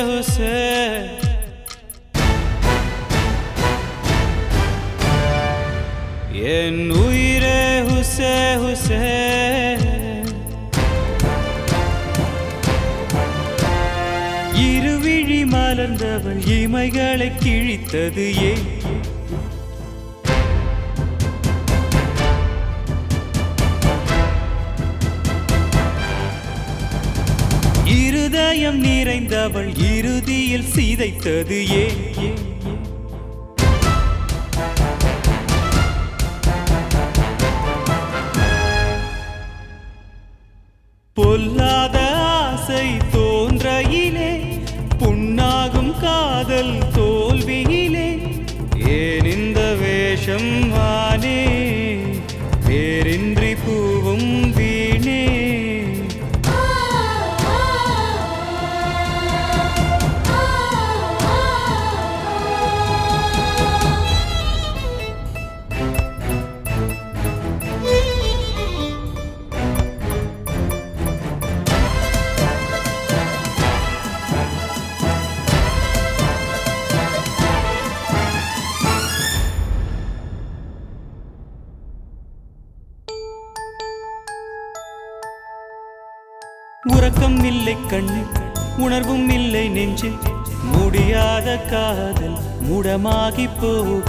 ஹுசே என் உயிரே ஹுசே ஹுசே இருவிழி மலர்ந்தவள் இமைகளை கிழித்தது ஏன் இருதயம் நிறைந்தவள் இறுதியில் சிதைத்தது ஏன் ஏன், ஏன்? பொல்லாத ஆசை தோன்றையிலே புண்ணாகும் காதல் தோல்வியிலே ஏன் இந்த வேஷம் வானே வேறின்றி பூவும் வீணே உறக்கம் இல்லை கண்ணு உணர்வும் இல்லை நெஞ்சில் முடியாத காதல் முடமாகி போக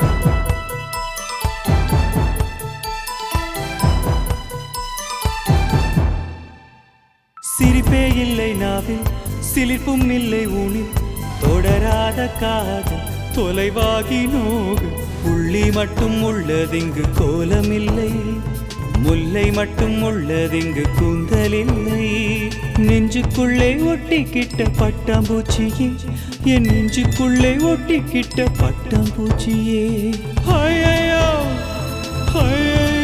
சிரிப்பே இல்லை நாவில் சிலிர்ப்பும் இல்லை ஊனில் தொடராத காதல் தொலைவாகி நோகு புள்ளி மட்டும் உள்ளதிங்கு கோலமில்லை முல்லை மட்டும் உள்ளதிங்கு கூந்தலில்லை நெஞ்சுக்குள்ளே ஒட்டிக்கிட்ட பட்டாம்பூச்சியே என் நெஞ்சுக்குள்ளே ஒட்டிக்கிட்ட பட்டாம்பூச்சியே ஐயோ ஐயோ